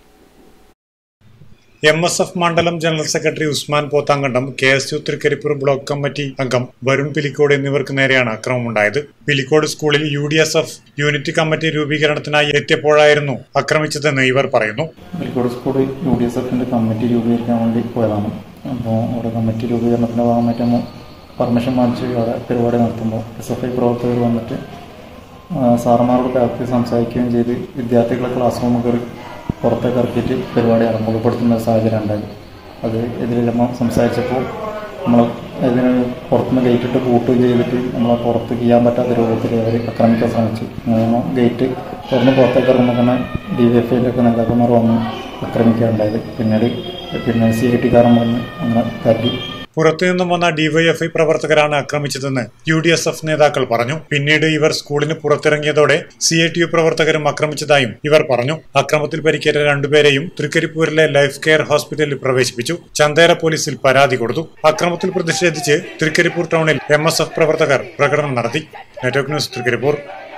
എം എസ് എഫ് മണ്ഡലം general secretary Usman Pothankandam K S U Trikaripur block committee അംഗം വരുൺ പിലിക്കോട് എന്നിവർക്ക് നേരെയാണ് അക്രമമുണ്ടായത് പിലിക്കോട് സ്കൂളിൽ U D S F unit committee രൂപീകരണത്തിനായി എത്തിയപ്പോഴായിരുന്നു ആക്രമിച്ചതെന്ന് ഇവർ പറയുന്നു കോഴിക്കോട് സ്കൂളിൽ യു ഡി എസ് എഫിൻ്റെ കമ്മിറ്റി രൂപീകരിക്കാൻ വേണ്ടി പോയതാണ് അപ്പോൾ അവിടെ കമ്മിറ്റി രൂപീകരണത്തിൻ്റെ ഭാഗമായിട്ട് നമ്മൾ പെർമിഷൻ വാങ്ങിച്ച് അവിടെ പരിപാടി നടത്തുമ്പോൾ എസ് എഫ് ഐ പ്രവർത്തകർ വന്നിട്ട് ആ, സാറന്മാരോട് കയറി സംസാരിക്കുകയും ചെയ്ത് വിദ്യാർത്ഥികളെ ക്ലാസ് റൂമിൽ കയറി പുറത്തേക്ക് ഇറക്കിയിട്ട് പരിപാടി അടമുഖപ്പെടുത്തുന്ന ഒരു സാഹചര്യം ഉണ്ടായി അത് എതിരെല്ലാം സംസാരിച്ചപ്പോൾ നമ്മൾ ഇതിന് പുറത്തുനിന്ന് ഗേറ്റ് ഇട്ട് പൂട്ടുകയും ചെയ്തിട്ട് നമ്മളെ പുറത്ത് ചെയ്യാൻ പറ്റാത്ത രൂപത്തിൽ അവർ ആക്രമിക്കാൻ ശ്രമിച്ചു അങ്ങനെ ഗേറ്റ് തുറന്ന് പുറത്തേക്ക് ഇറങ്ങുമ്പോൾ തന്നെ ഡി വി എഫ് ഐയിലൊക്കെ നേതാക്കന്മാർ വന്ന് ആക്രമിക്കുകയുണ്ടായത് പിന്നീട് പിന്നെ സി ഐ ടിക്കാരൻ വന്ന് അങ്ങനെ തല്ലി പുറത്തുനിന്നും വന്ന ഡിവൈഎഫ്ഐ പ്രവർത്തകരാണ് ആക്രമിച്ചതെന്ന് യു ഡി എസ് എഫ് നേതാക്കൾ പറഞ്ഞു പിന്നീട് ഇവർ സ്കൂളിന് പുറത്തിറങ്ങിയതോടെ സി ഐ ടി യു പ്രവർത്തകരും ആക്രമിച്ചതായും ഇവർ പറഞ്ഞു അക്രമത്തിൽ പരിക്കേറ്റ രണ്ടുപേരെയും തൃക്കരിപ്പൂരിലെ ലൈഫ് കെയർ ഹോസ്പിറ്റലിൽ പ്രവേശിപ്പിച്ചു ചന്തേര പോലീസിൽ പരാതി കൊടുത്തു അക്രമത്തിൽ പ്രതിഷേധിച്ച് തൃക്കരിപ്പൂർ ടൗണിൽ എം എസ് എഫ് പ്രവർത്തകർ പ്രകടനം നടത്തി നെറ്റ്വർക്ക് ന്യൂസ് തൃക്കരിപ്പൂർ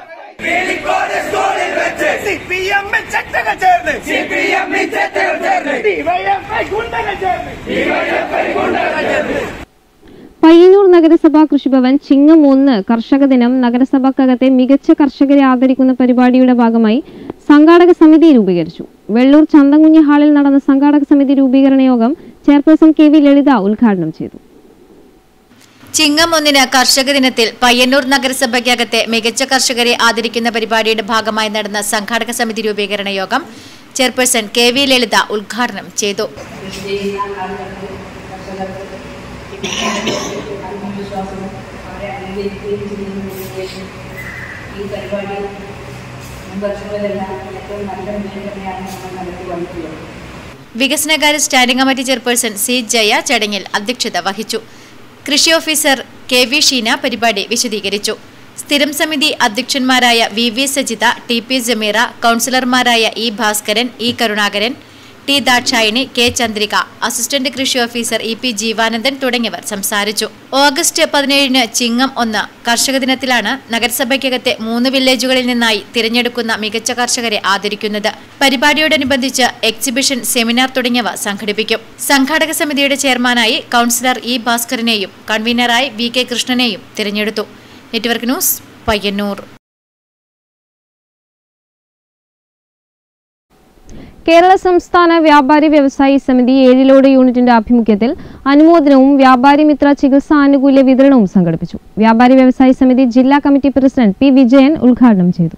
സിപിഎമ്മിൽ ചെറ്റകൾ ചേർന്ന് സിപിഎമ്മിൽ ചെറ്റകൾ ചേർന്ന് ഡിവൈഎഫ്ഐ ഗുണ്ടകൾ ചേർന്ന് ഡിവൈഎഫ്ഐ ഗുണ്ടകൾ ചേർന്ന് പയ്യന്നൂർ നഗരസഭാ കൃഷിഭവൻ ചിങ്ങം ഒന്ന് കർഷക ദിനം നഗരസഭക്കകത്തെ മികച്ച കർഷകരെ ആദരിക്കുന്ന പരിപാടിയുടെ ഭാഗമായി സംഘാടക സമിതി രൂപീകരിച്ചു വെള്ളൂർ ചന്തകുഞ്ഞി ഹാളിൽ നടന്ന സംഘാടക സമിതി രൂപീകരണ യോഗം ചെയർപേഴ്സൺ കെ വി ലളിത ഉദ്ഘാടനം ചെയ്തു ചിങ്ങം ഒന്നിന് കർഷക ദിനത്തിൽ പയ്യന്നൂർ നഗരസഭയ്ക്കകത്തെ മികച്ച കർഷകരെ ആദരിക്കുന്ന പരിപാടിയുടെ ഭാഗമായി നടന്ന സംഘാടക സമിതി രൂപീകരണ യോഗം ചെയർപേഴ്സൺ കെ വി ലളിത ഉദ്ഘാടനം ചെയ്തു ഈ പരിപാടി മുൻ വർഷങ്ങളിലെല്ലാം ഏറ്റവും നല്ല വിജയം തന്നെയാണ് നമ്മൾ നടത്തി വന്നിട്ടുള്ളത് വികസനകാര്യ standing committee chairperson C Jaya ചടങ്ങിൽ അധ്യക്ഷത വഹിച്ചു കൃഷി ഓഫീസർ കെ വി ഷീന പരിപാടി വിശദീകരിച്ചു സ്ഥിരം സമിതി അധ്യക്ഷന്മാരായ V V Sajitha T P Jameera കൗൺസിലർമാരായ E Bhaskaran E Karunakaran T Dakshayani K Chandrika assistant കൃഷി ഓഫീസർ ഇ പി ജീവാനന്ദൻ തുടങ്ങിയവർ സംസാരിച്ചു ഓഗസ്റ്റ് പതിനേഴിന് ചിങ്ങം ഒന്ന് കർഷക ദിനത്തിലാണ് നഗരസഭയ്ക്കകത്തെ മൂന്ന് വില്ലേജുകളിൽ നിന്നായി തിരഞ്ഞെടുക്കുന്ന മികച്ച കർഷകരെ ആദരിക്കുന്നത് പരിപാടിയോടനുബന്ധിച്ച് എക്സിബിഷൻ സെമിനാർ തുടങ്ങിയവ സംഘടിപ്പിക്കും സംഘാടക സമിതിയുടെ ചെയർമാനായി കൌൺസിലർ ഇ ഭാസ്കരനെയും കൺവീനറായി വി കെ കൃഷ്ണനെയും തിരഞ്ഞെടുത്തു നെറ്റ്വർക്ക് ന്യൂസ് പയ്യന്നൂർ കേരള സംസ്ഥാന വ്യാപാരി വ്യവസായി സമിതി ഏഴിലോട് യൂണിറ്റിന്റെ ആഭിമുഖ്യത്തിൽ അനുമോദനവും വ്യാപാരി മിത്ര ചികിത്സാ ആനുകൂല്യ വിതരണവും സംഘടിപ്പിച്ചു വ്യാപാരി വ്യവസായി സമിതി ജില്ലാ കമ്മിറ്റി പ്രസിഡന്റ് പി വിജയൻ ഉദ്ഘാടനം ചെയ്തു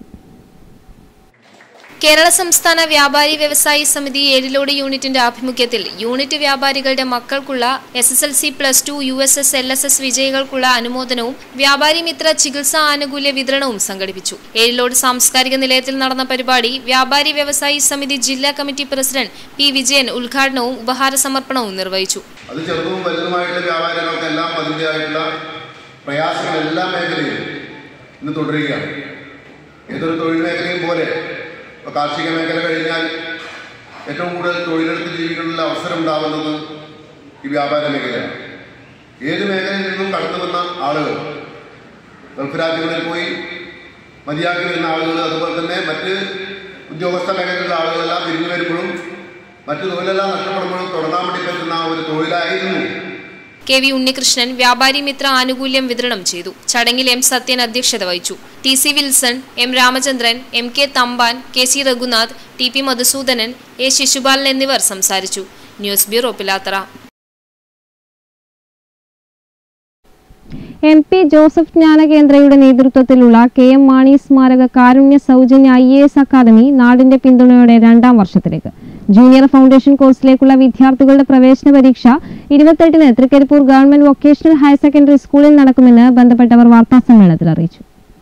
കേരള സംസ്ഥാന വ്യാപാരി വ്യവസായി സമിതി ഏഴിലോട് യൂണിറ്റിന്റെ ആഭിമുഖ്യത്തിൽ യൂണിറ്റ് വ്യാപാരികളുടെ മക്കൾക്കുള്ള S S L C plus two U S S L S S വിജയികൾക്കുള്ള അനുമോദനവും വ്യാപാരി മിത്ര ചികിത്സാ ആനുകൂല്യ വിതരണവും സംഘടിപ്പിച്ചു ഏഴിലോട് സാംസ്കാരിക നിലയത്തിൽ നടന്ന പരിപാടി വ്യാപാരി വ്യവസായി സമിതി ജില്ലാ കമ്മിറ്റി പ്രസിഡന്റ് പി വിജയൻ ഉദ്ഘാടനവും ഉപഹാര സമർപ്പണവും നിർവഹിച്ചു അത് ചെറുതും വലുതുമായിട്ടുള്ള വ്യാപാരികൾക്കെല്ലാം അതിൻ്റെതായിട്ടുള്ള പ്രയാസങ്ങൾ എല്ലാ മേഖലയിലും ഇന്ന് തുടരുകയാണ് ഏതൊരു തൊഴിൽ മേഖലയും പോലെ ഇപ്പോൾ കാർഷിക മേഖല കഴിഞ്ഞാൽ ഏറ്റവും കൂടുതൽ തൊഴിലെടുത്ത് ജീവിക്കാനുള്ള അവസരം ഉണ്ടാകുന്നത് ഈ വ്യാപാര മേഖലയാണ് ഏത് മേഖലയിൽ നിന്നും കടന്നു വന്ന ആളുകൾ ഗൾഫ് രാജ്യങ്ങളിൽ പോയി മതിയാക്കി വരുന്ന ആളുകൾ അതുപോലെ തന്നെ മറ്റ് ഉദ്യോഗസ്ഥ മേഖലയിലുള്ള ആളുകളെല്ലാം തിരിഞ്ഞു വരുമ്പോഴും മറ്റു തൊഴിലെല്ലാം നഷ്ടപ്പെടുമ്പോഴും തുടങ്ങാൻ വേണ്ടി പറ്റുന്ന ഒരു തൊഴിലായിരുന്നു കെ വി ഉണ്ണികൃഷ്ണൻ വ്യാപാരി മിത്ര ആനുകൂല്യം വിതരണം ചെയ്തു ചടങ്ങിൽ എം സത്യൻ അധ്യക്ഷത വഹിച്ചു T C Wilson M Ramachandran M K Thampan K C Raghunath T P Madhusudanan A Sisupalan എന്നിവർ സംസാരിച്ചു news bureau Pilathara M P Joseph ജ്ഞാനകേന്ദ്രയുടെ നേതൃത്വത്തിലുള്ള കെ എം മാണി സ്മാരക കാരുണ്യ സൗജന്യ ഐ എ എസ് അക്കാദമി നാടിന്റെ പിന്തുണയോടെ രണ്ടാം വർഷത്തിലേക്ക് ജൂനിയർ ഫൗണ്ടേഷൻ കോഴ്സിലേക്കുള്ള വിദ്യാർത്ഥികളുടെ പ്രവേശന പരീക്ഷ ഇരുപത്തെട്ടിന് Trikaripur government vocational higher secondary സ്കൂളിൽ നടക്കുമെന്ന് ബന്ധപ്പെട്ടവർ വാർത്താസമ്മേളനത്തിൽ അറിയിച്ചു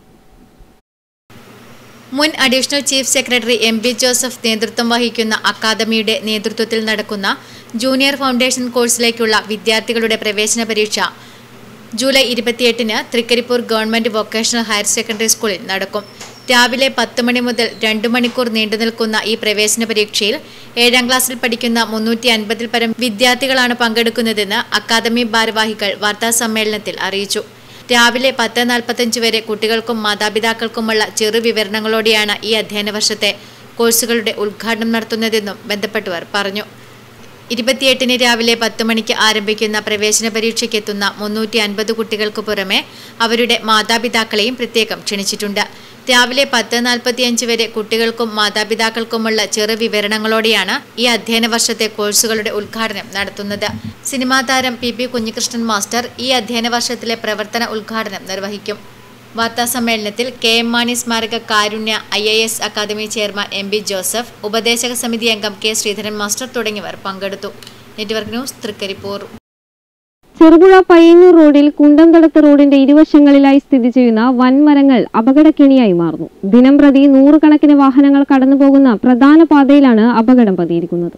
മുൻ additional chief secretary M B Joseph നേതൃത്വം വഹിക്കുന്ന അക്കാദമിയുടെ നേതൃത്വത്തിൽ നടക്കുന്ന ജൂനിയർ ഫൗണ്ടേഷൻ കോഴ്സിലേക്കുള്ള വിദ്യാർത്ഥികളുടെ പ്രവേശന പരീക്ഷ ജൂലൈ ഇരുപത്തിയെട്ടിന് Trikaripur government vocational higher secondary സ്കൂളിൽ നടക്കും രാവിലെ പത്ത് മണി മുതൽ രണ്ടു മണിക്കൂർ നീണ്ടുനിൽക്കുന്ന ഈ പ്രവേശന പരീക്ഷയിൽ ഏഴാം ക്ലാസ്സിൽ പഠിക്കുന്ന മുന്നൂറ്റി അൻപതിൽ പരം വിദ്യാർത്ഥികളാണ് പങ്കെടുക്കുന്നതെന്ന് അക്കാദമി ഭാരവാഹികൾ വാർത്താസമ്മേളനത്തിൽ അറിയിച്ചു രാവിലെ പത്ത് നാൽപ്പത്തഞ്ച് വരെ കുട്ടികൾക്കും മാതാപിതാക്കൾക്കുമുള്ള ചെറു വിവരണങ്ങളോടെയാണ് ഈ അധ്യയന വർഷത്തെ കോഴ്സുകളുടെ ഉദ്ഘാടനം നടത്തുന്നതെന്നും ബന്ധപ്പെട്ടവർ പറഞ്ഞു ഇരുപത്തിയെട്ടിന് രാവിലെ പത്ത് മണിക്ക് ആരംഭിക്കുന്ന പ്രവേശന പരീക്ഷയ്ക്ക് എത്തുന്ന മുന്നൂറ്റി അൻപത് കുട്ടികൾക്ക് പുറമെ അവരുടെ മാതാപിതാക്കളെയും പ്രത്യേകം ക്ഷണിച്ചിട്ടുണ്ട് രാവിലെ പത്ത് നാൽപ്പത്തിയഞ്ച് വരെ കുട്ടികൾക്കും മാതാപിതാക്കൾക്കുമുള്ള ചെറു വിവരണങ്ങളോടെയാണ് ഈ അധ്യയന വർഷത്തെ കോഴ്സുകളുടെ ഉദ്ഘാടനം നടത്തുന്നത് സിനിമാ താരം പി പി കുഞ്ഞികൃഷ്ണൻ മാസ്റ്റർ ഈ അധ്യയന വർഷത്തിലെ പ്രവർത്തന ഉദ്ഘാടനം നിർവഹിക്കും വാർത്താസമ്മേളനത്തിൽ കെ എം മാണി സ്മാരക Karunya I A S academy chairman M B Joseph ഉപദേശക സമിതി അംഗം കെ ശ്രീധരൻ മാസ്റ്റർ തുടങ്ങിയവർ പങ്കെടുത്തു നെറ്റ്വർക്ക് ന്യൂസ് തൃക്കരിപ്പൂർ ചെറുപുഴ പയ്യന്നൂർ റോഡിൽ കുണ്ടംതടത്ത് റോഡിന്റെ ഇരുവശങ്ങളിലായി സ്ഥിതി ചെയ്യുന്ന വൻമരങ്ങൾ അപകടക്കെണിയായി മാറുന്നു ദിനം പ്രതി നൂറുകണക്കിന് വാഹനങ്ങൾ കടന്നുപോകുന്ന പ്രധാന പാതയിലാണ് അപകടം പതിയിരിക്കുന്നത്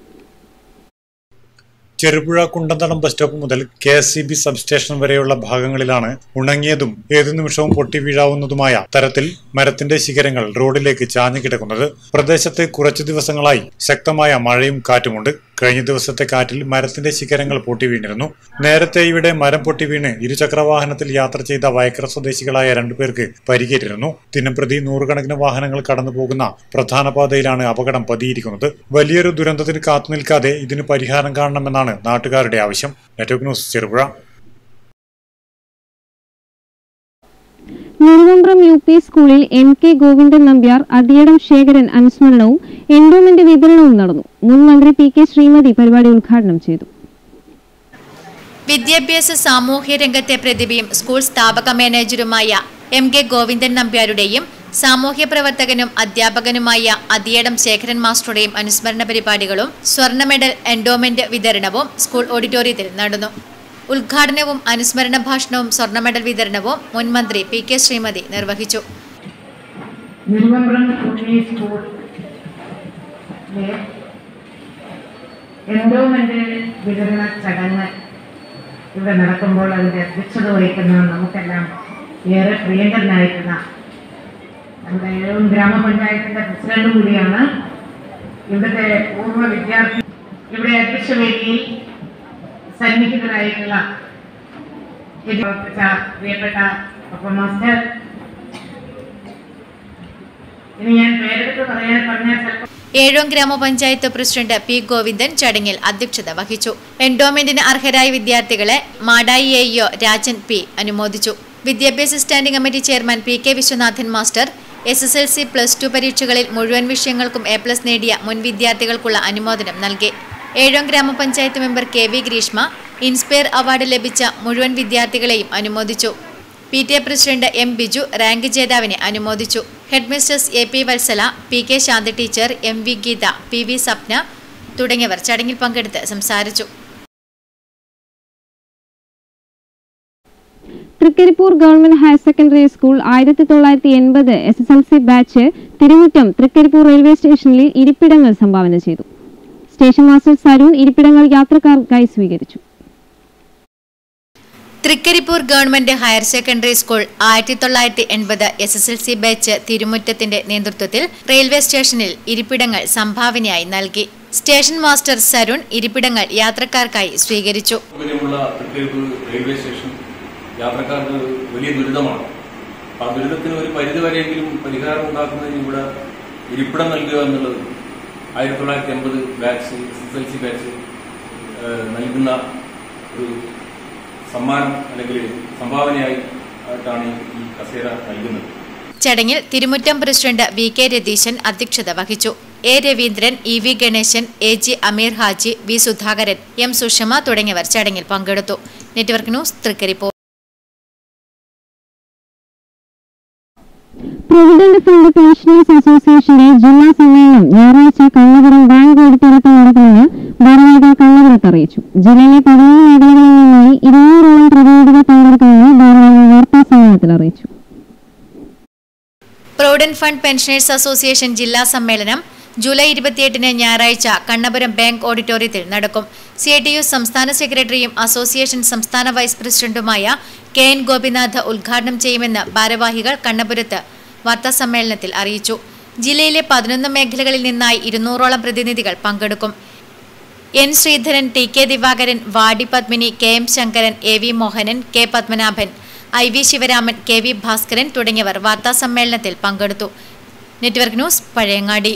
ചെറുപുഴ കുണ്ടന്തടം ബസ് സ്റ്റോപ്പ് മുതൽ K S C B substation വരെയുള്ള ഭാഗങ്ങളിലാണ് ഉണങ്ങിയതും ഏതു നിമിഷവും പൊട്ടി വീഴാവുന്നതുമായ തരത്തിൽ മരത്തിന്റെ ശിഖരങ്ങൾ റോഡിലേക്ക് ചാഞ്ഞു കിടക്കുന്നത് പ്രദേശത്ത് കുറച്ചു ദിവസങ്ങളായി ശക്തമായ മഴയും കാറ്റുമുണ്ട് കഴിഞ്ഞ ദിവസത്തെ കാറ്റിൽ മരത്തിന്റെ ശിഖരങ്ങൾ പൊട്ടി വീണിരുന്നു നേരത്തെ ഇവിടെ മരം പൊട്ടി വീണ് ഇരുചക്രവാഹനത്തിൽ യാത്ര ചെയ്ത വയക്കര സ്വദേശികളായ രണ്ടുപേർക്ക് പരിക്കേറ്റിരുന്നു ദിനംപ്രതി നൂറുകണക്കിന് വാഹനങ്ങൾ കടന്നു പോകുന്ന പ്രധാന പാതയിലാണ് അപകടം പതിയിരിക്കുന്നത് വലിയൊരു ദുരന്തത്തിന് കാത്തുനിൽക്കാതെ ഇതിന് പരിഹാരം കാണണമെന്നാണ് നാട്ടുകാരുടെ ആവശ്യം network news Cherupuzha Neduvambram U P സ്കൂളിൽ എം കെ ഗോവിന്ദൻ നമ്പ്യാർ അതിയടം ശേഖരൻ അനുസ്മരണവും എൻഡോമെന്റ് വിതരണവും നടന്നു മുൻ മന്ത്രി പി കെ ശ്രീമതി പരിപാടി ഉദ്ഘാടനം ചെയ്തു വിദ്യാഭ്യാസ സാമൂഹ്യ രംഗത്തെ പ്രതിഭയും സ്കൂൾ സ്ഥാപക മാനേജരുമായ എം കെ ഗോവിന്ദൻ നമ്പ്യാരുടെയും സാമൂഹ്യ പ്രവർത്തകനും അധ്യാപകനുമായ അതിയടം ശേഖരൻ മാസ്റ്ററുടെയും അനുസ്മരണ പരിപാടികളും സ്വർണ്ണ മെഡൽ എൻഡോമെന്റ് വിതരണവും സ്കൂൾ ഓഡിറ്റോറിയത്തിൽ നടന്നു ഉദ്ഘാടനവും അനുസ്മരണ ഭാഷണവും സ്വർണ്ണ മെഡൽ വിതരണവും മുൻ മന്ത്രി പി കെ ശ്രീമതി നിർവഹിച്ചു നെടുവമ്പ്രം കുട്ടി സ്കൂളിലെ എൻഡോമെന്റ് വിതരണ ചടങ്ങ് ഇവിടെ നടക്കുമ്പോൾ അതിൻ്റെ അധ്യക്ഷത വഹിക്കുന്ന നമുക്കെല്ലാം ഏറെ പ്രിയങ്കരനായിട്ടുള്ള നമ്മുടെ ഏഴവും ഗ്രാമപഞ്ചായത്തിൻ്റെ പ്രസിഡന്റ് കൂടിയാണ് ഇവിടുത്തെ പൂർവ്വ വിദ്യാർത്ഥി ഇവിടെ അധ്യക്ഷ വേദിയിൽ സന്നിഹിതരായിട്ടുള്ള ഇത് പ്രവർത്തിച്ച പ്രിയപ്പെട്ട ഒപ്പം മാസ്റ്റർ ഇനി ഞാൻ പേരെടുത്ത് പറയാൻ പറഞ്ഞാൽ ചിലപ്പോൾ ഏഴോം ഗ്രാമപഞ്ചായത്ത് പ്രസിഡന്റ് പി ഗോവിന്ദൻ ചടങ്ങിൽ അധ്യക്ഷത വഹിച്ചു എൻഡോമെന്റിന് അർഹരായ വിദ്യാർത്ഥികളെ മാടായി എഇഒ രാജൻ പി അനുമോദിച്ചു വിദ്യാഭ്യാസ standing committee chairman P K Viswanathan master S S L C plus two പരീക്ഷകളിൽ മുഴുവൻ വിഷയങ്ങൾക്കും എ പ്ലസ് നേടിയ മുൻ വിദ്യാർത്ഥികൾക്കുള്ള അനുമോദനം നൽകി ഏഴോം ഗ്രാമപഞ്ചായത്ത് member K V Greeshma inspire award ലഭിച്ച മുഴുവൻ വിദ്യാർത്ഥികളെയും അനുമോദിച്ചു P T A president M Biju rank ജേതാവിനെ അനുമോദിച്ചു headmistress A P Vatsala P K Shanthi teacher M V Geetha P V Sapna തുടങ്ങിയവർ ചടങ്ങിൽ പങ്കെടുത്ത് സംസാരിച്ചു Trikaripur government higher secondary school ആയിരത്തി തൊള്ളായിരത്തി എൺപത് S S L C batch Thirumuttam Trikaripur railway സ്റ്റേഷനിൽ ഇരിപ്പിടങ്ങൾ സംഭാവന ചെയ്തു സ്റ്റേഷൻ മാസ്റ്റർ സരൂൺ ഇരിപ്പിടങ്ങൾ യാത്രക്കാർക്കായി സ്വീകരിച്ചു Trikaripur government higher secondary school ആയിരത്തി തൊള്ളായിരത്തി എൺപത് S S L C batch തിരുമുറ്റത്തിന്റെ നേതൃത്വത്തിൽ റെയിൽവേ സ്റ്റേഷനിൽ ഇരിപ്പിടങ്ങൾ സംഭാവനയായി നൽകി സ്റ്റേഷൻ മാസ്റ്റർ സരുൺ ഇരിപ്പിടങ്ങൾ യാത്രക്കാർക്കായി സ്വീകരിച്ചു സൗകര്യമുള്ള തൃക്കരിപ്പൂർ റെയിൽവേ സ്റ്റേഷൻ യാത്രക്കാർക്ക് വലിയ ദുരിതമാണ് ആ ദുരിതത്തിന് ഒരു പരിധിവരെയെങ്കിലും പരിഹാരം ഉണ്ടാക്കുന്നതിന് ഇവിടെ ഇരിപ്പിടം നൽകുക എന്നുള്ളത് ആയിരത്തി തൊള്ളായിരത്തി എൺപത് batch S S L C batch ഏഹ്, നൽകുന്ന ഒരു സമ്മാനം അല്ലെങ്കിൽ സംഭാവനയായി ആയിട്ടാണ് ഈ കസേര നൽകുന്നത് ചടങ്ങിൽ Thirumuttam president V K Ratheesan അധ്യക്ഷത വഹിച്ചു A Raveendran E V Ganesan A G Ameer Haji V Sudhakaran M Sushama തുടങ്ങിയവർ ചടങ്ങിൽ പങ്കെടുത്തു network news Trikaripur provident fund pensioners അസോസിയേഷന്റെ ജില്ലാ സമ്മേളനം ഞായറാഴ്ച കള്ളപുരം ബാങ്ക് ഓഡിറ്റോറിയത്തിൽ നടക്കുമെന്ന് ഭാരവാഹികൾ കള്ളപുരത്ത് അറിയിച്ചു ജില്ലയിലെ പതിനൊന്ന് മേഖലകളിൽ നിന്നായി ഇരുന്നൂറോളം പ്രതിനിധികൾ പങ്കെടുക്കുമെന്ന് ഭാരവാഹികൾ വാർത്താ സമ്മേളനത്തിൽ അറിയിച്ചു പ്രൊവിഡന്റ് ഫണ്ട് പെൻഷനേഴ്സ് അസോസിയേഷൻ ജില്ലാ സമ്മേളനം ജൂലൈ ഇരുപത്തിയെട്ടിന് ഞായറാഴ്ച കണ്ണപുരം ബാങ്ക് ഓഡിറ്റോറിയത്തിൽ നടക്കും സി ഐ ടി യു സംസ്ഥാന സെക്രട്ടറിയും അസോസിയേഷൻ സംസ്ഥാന വൈസ് പ്രസിഡന്റുമായ കെ എൻ ഗോപിനാഥ് ഉദ്ഘാടനം ചെയ്യുമെന്ന് ഭാരവാഹികൾ കണ്ണപുരത്ത് വാർത്താസമ്മേളനത്തിൽ അറിയിച്ചു ജില്ലയിലെ പതിനൊന്ന് മേഖലകളിൽ നിന്നായി ഇരുന്നൂറോളം പ്രതിനിധികൾ പങ്കെടുക്കും N Sreedharan T K Divakaran വാടി Padmini K M Sankaran A V Mohanan K Padmanabhan I V Sivaraman K V Bhaskaran തുടങ്ങിയവർ വാർത്താസമ്മേളനത്തിൽ പങ്കെടുത്തു നെറ്റ്വർക്ക് ന്യൂസ് പഴയങ്ങാടി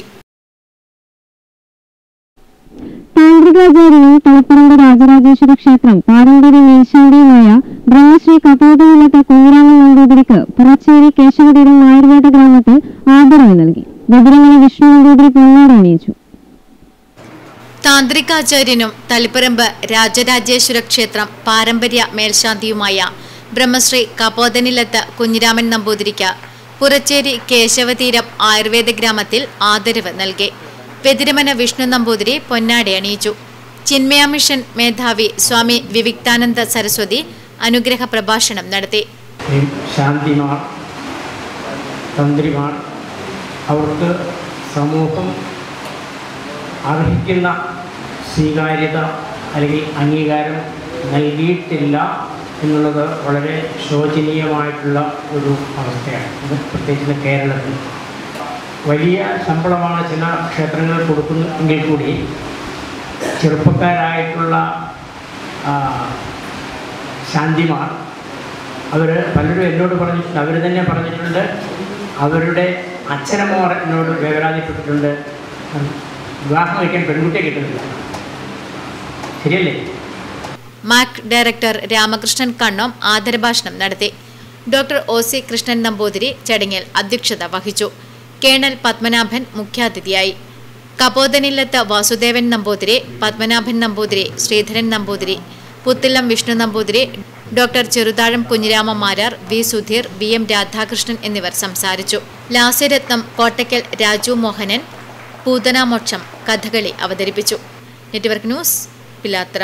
താന്ത്രികാചാര്യനും തളിപ്പറമ്പ് രാജരാജേശ്വര ക്ഷേത്രം പാരമ്പര്യ മേൽശാന്തിയുമായ ബ്രഹ്മശ്രീ കപോതനിലത്ത് കുഞ്ഞിരാമൻ നമ്പൂതിരിക്ക് പുറച്ചേരി കേശവതീരം ആയുർവേദ ഗ്രാമത്തിൽ ആദരവ് നൽകി ഗതിരമല വിഷ്ണു നമ്പൂതിരി പൊന്നാട അണിയിച്ചു താന്ത്രികാചാര്യനും തളിപ്പറമ്പ് രാജരാജേശ്വര ക്ഷേത്രം പാരമ്പര്യ മേൽശാന്തിയുമായ ബ്രഹ്മശ്രീ കപോതനിലത്ത് കുഞ്ഞിരാമൻ നമ്പൂതിരിക്ക് പുറച്ചേരി കേശവതീരം ആയുർവേദ ഗ്രാമത്തിൽ ആദരവ് നൽകി വെതിരമന വിഷ്ണു നമ്പൂതിരി പൊന്നാടി അണിയിച്ചു ചിന്മയ മിഷൻ മേധാവി സ്വാമി വിവിക്താനന്ദ സരസ്വതി അനുഗ്രഹ പ്രഭാഷണം നടത്തി ഈ ശാന്തിമാർ തന്ത്രിമാർ അവർക്ക് സമൂഹം അർഹിക്കുന്ന സ്വീകാര്യത അല്ലെങ്കിൽ അംഗീകാരം നൽകിയിട്ടില്ല എന്നുള്ളത് വളരെ ശോചനീയമായിട്ടുള്ള ഒരു അവസ്ഥയാണ് ഇത് പ്രത്യേകിച്ച് കേരളത്തിൽ വലിയ ശമ്പളമാണ് ചില ക്ഷേത്രങ്ങൾ കൊടുക്കുന്നെങ്കിൽ കൂടി ചെറുപ്പക്കാരായിട്ടുള്ള ആ, ശാന്തിമാർ അവർ പലരും എന്നോട് പറഞ്ഞിട്ടുണ്ട് അവർ തന്നെ പറഞ്ഞിട്ടുണ്ട് അവരുടെ അച്ഛനമ്മമാർ എന്നോട് വേവലാതിപ്പെട്ടിട്ടുണ്ട് വിവാഹം കഴിക്കാൻ പെൺകുട്ടിയെ കിട്ടുന്നില്ല ശരിയല്ലേ മാക് ഡയറക്ടർ രാമകൃഷ്ണൻ കണ്ണോം ആദരഭാഷണം നടത്തി doctor O C Krishnan Namboothiri ചടങ്ങിൽ അധ്യക്ഷത വഹിച്ചു കേണൽ പത്മനാഭൻ മുഖ്യാതിഥിയായി കപോതനില്ലത്ത് Vasudevan Namboothiri Padmanabhan Namboothiri Sreedharan Namboothiri Puthillam Vishnu Namboothiri doctor Cheruthazham Kunhirama Marar V Sudheer V M Radhakrishnan എന്നിവർ സംസാരിച്ചു ലാസ്യരത്നം കോട്ടയ്ക്കൽ രാജു മോഹനൻ പൂതനാമോക്ഷം കഥകളി അവതരിപ്പിച്ചു നെറ്റ്വർക്ക് ന്യൂസ് പിലാത്ര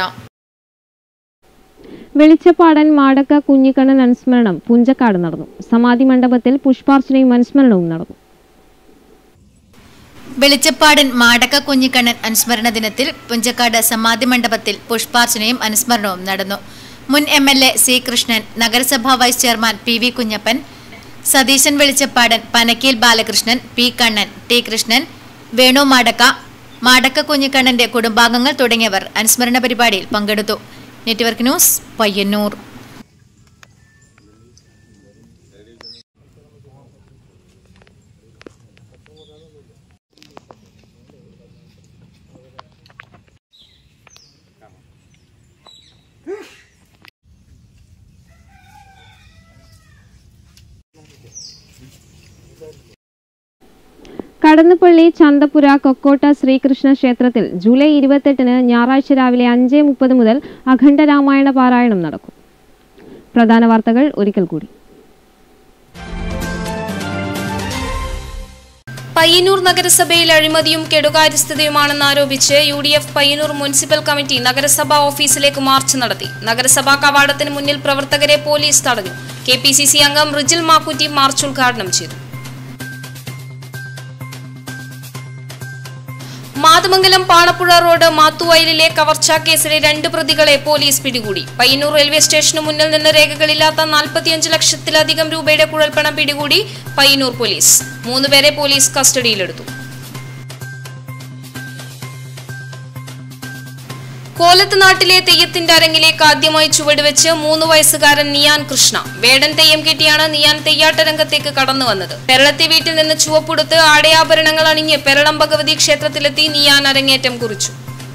വെളിച്ചപ്പാടൻ മാടക്ക കുഞ്ഞിക്കണ്ണൻ അനുസ്മരണം പുഞ്ചക്കാട് നടന്നു സമാധി മണ്ഡപത്തിൽ പുഷ്പാർച്ചനയും അനുസ്മരണവും നടന്നു വെളിച്ചപ്പാടൻ മാടക്ക കുഞ്ഞിക്കണ്ണൻ അനുസ്മരണ ദിനത്തിൽ പുഞ്ചക്കാട് സമാധി മണ്ഡപത്തിൽ പുഷ്പാർച്ചനയും അനുസ്മരണവും നടന്നു മുൻ M L A C Krishnan നഗരസഭാ vice chairman P V Kunhappan Satheesan Velichappadan Panakkeel Balakrishnan P Kannan T Krishnan Venu Madakka Madakka കുഞ്ഞിക്കണ്ണന്റെ കുടുംബാംഗങ്ങൾ തുടങ്ങിയവർ അനുസ്മരണ പരിപാടിയിൽ പങ്കെടുത്തു നെറ്റ്വർക്ക് ന്യൂസ് പയ്യന്നൂർ കടന്നപ്പള്ളി ചന്തപുര കൊക്കോട്ട ശ്രീകൃഷ്ണ ക്ഷേത്രത്തിൽ ജൂലൈ ഇരുപത്തെട്ടിന് ഞായറാഴ്ച രാവിലെ അഞ്ച് മുപ്പത് മുതൽ അഖണ്ഡ രാമായണ പാരായണം നടക്കും പ്രധാന വാർത്തകൾ ഒരിക്കൽ കൂടി പയ്യന്നൂർ നഗരസഭയിൽ അഴിമതിയും കെടുകാര്യസ്ഥതയുമാണെന്ന് ആരോപിച്ച് U D F Payyanur municipal committee നഗരസഭാ ഓഫീസിലേക്ക് മാർച്ച് നടത്തി നഗരസഭാ കവാടത്തിന് മുന്നിൽ പ്രവർത്തകരെ പോലീസ് തടഞ്ഞു കെ പി സി സി അംഗം റിജിൽ മാക്കുറ്റി മാർച്ച് ഉദ്ഘാടനം ചെയ്തു മാതമംഗലം പാണപ്പുഴ റോഡ് മാത്തുവയലിലെ കവർച്ചാ കേസിലെ രണ്ട് പ്രതികളെ പോലീസ് പിടികൂടി പയ്യന്നൂർ റെയിൽവേ സ്റ്റേഷന് മുന്നിൽ നിന്ന് രേഖകളില്ലാത്ത നാൽപ്പത്തിയഞ്ച് ലക്ഷത്തിലധികം രൂപയുടെ കുഴൽപ്പണം പിടികൂടി പയ്യന്നൂർ പോലീസ് മൂന്നുപേരെ പോലീസ് കസ്റ്റഡിയിലെടുത്തു കോലത്ത് നാട്ടിലെ തെയ്യത്തിന്റെ അരങ്ങിലേക്ക് ആദ്യമായി ചുവടുവെച്ച് മൂന്ന് വയസ്സുകാരൻ നിയാൻ കൃഷ്ണ വേടൻ തെയ്യം കെട്ടിയാണ് നിയാൻ തെയ്യാട്ട രംഗത്തേക്ക് കടന്നു വന്നത് പെരളത്തെ വീട്ടിൽ നിന്ന് ചുവപ്പുടുത്ത് ആടയാഭരണങ്ങൾ അണിഞ്ഞ് പെരളം ഭഗവതി ക്ഷേത്രത്തിലെത്തി നിയാൻ അരങ്ങേറ്റം കുറിച്ചു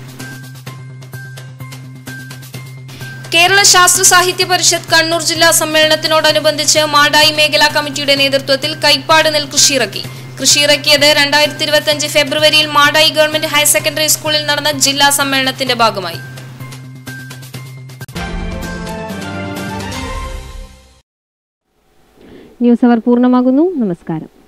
കേരള ശാസ്ത്ര സാഹിത്യ പരിഷത്ത് കണ്ണൂർ ജില്ലാ സമ്മേളനത്തിനോടനുബന്ധിച്ച് മാടായി മേഖലാ കമ്മിറ്റിയുടെ നേതൃത്വത്തിൽ കൈപ്പാട് നെൽകൃഷി ഇറക്കി കൃഷി ഇറക്കിയത് രണ്ടായിരത്തി ഇരുപത്തിയഞ്ച് ഫെബ്രുവരിയിൽ മാടായി ഗവൺമെന്റ് ഹയർ സെക്കൻഡറി സ്കൂളിൽ നടന്ന ജില്ലാ സമ്മേളനത്തിന്റെ ഭാഗമായി ന്യൂസ് അവർ പൂർണ്ണമാകുന്നു നമസ്കാരം